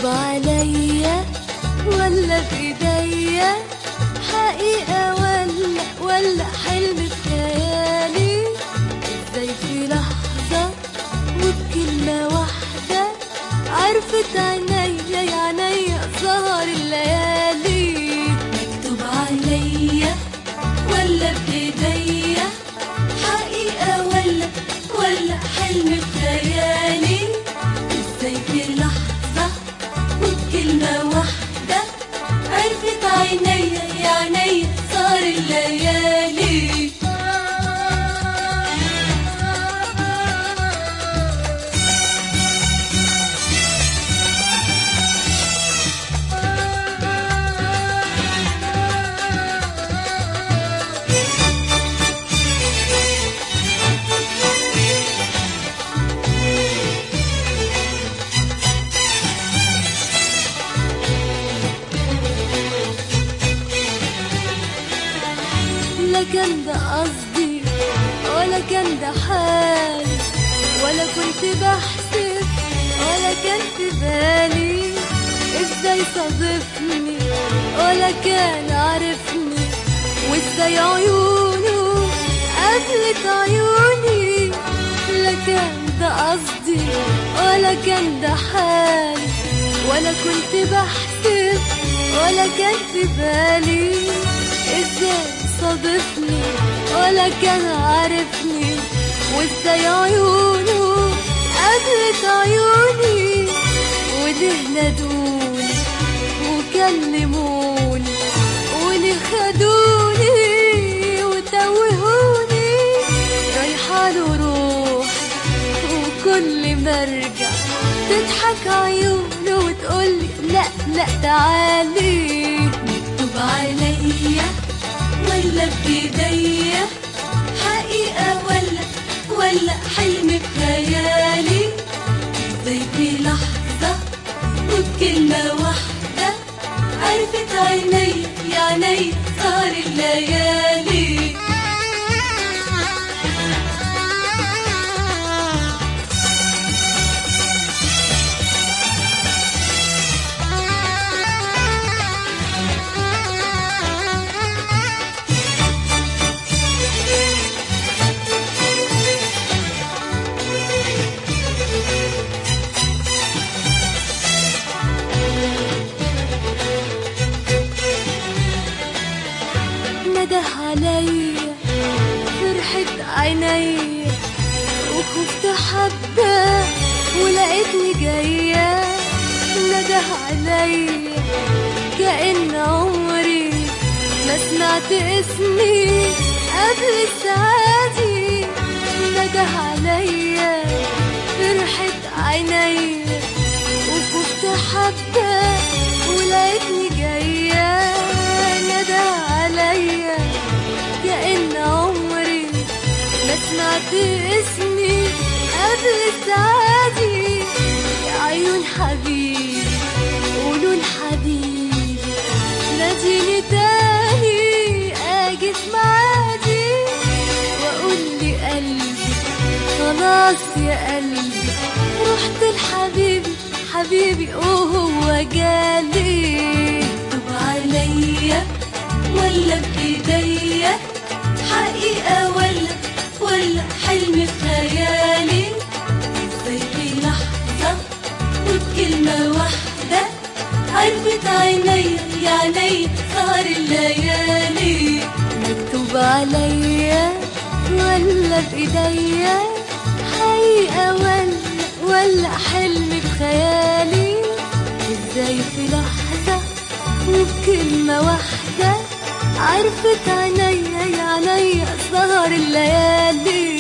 مكتوب عليا ولا بإيديا حقيقة ولا ولا حلم في خيالي ازاي في لحظة وبكلمة واحدة عرفت عينيا يا عينيا سهر الليالي مكتوب عليا ولا بإيديا حقيقة ولا ولا حلم في خيالي ازاي في لحظة وبكلمة واحدة عرفت عينيا يا عينيا صار الليالي لا كان ده قصدي ولا كان ده حالي ولا كنت بحسب ولا كان في بالي ازاي صادفني ولا كان عارفني وازاي عيونه قابلت عيوني لا كان ده قصدي ولا كان ده حالي ولا كنت بحسب ولا كان في بالي ازاي صادفني ولا كان عارفني وازاي عيونه قابلت عيوني وليه نادوني وكلموني وليه خدوني وتوهوني رايحة له روح وكل ما ارجع تضحك عيونه وتقولي لا لا تعالي مكتوب عليا ولا بإيديا حقيقة ولا ولا حلم في خيالي ازاي في لحظة وبكلمة واحدة عرفت عيني يا عيني صار الليالي نده عليا فرحة عينيا وخفت حبة ولقيتني جاية نده عليا كأن عمري ما سمعت اسمي قبل ساعاتي نده عليا فرحة عينيا وخفت حبة ولقيتني جاية ندى عليا كأن عمري ما سمعت اسمي قبل ساعاتي يا عيون حبيبي قولوا لحبيبي ناديني تاني اجي في ميعادي واقول لي قلبي خلاص يا قلبي رحت لحبيبي حبيبي وهو جالي طب عليا ولا بايديا حقيقة ولا ولا حلم في خيالي ازاي في لحظة وبكلمة واحدة عرفت عيني يا عيني صار الليالي مكتوب عليا ولا بإيديا حقيقة ولا ولا حلم بخيالي ازاي في لحظة وبكلمة واحدة عرفت عينيا يا عينيا سهر الليالي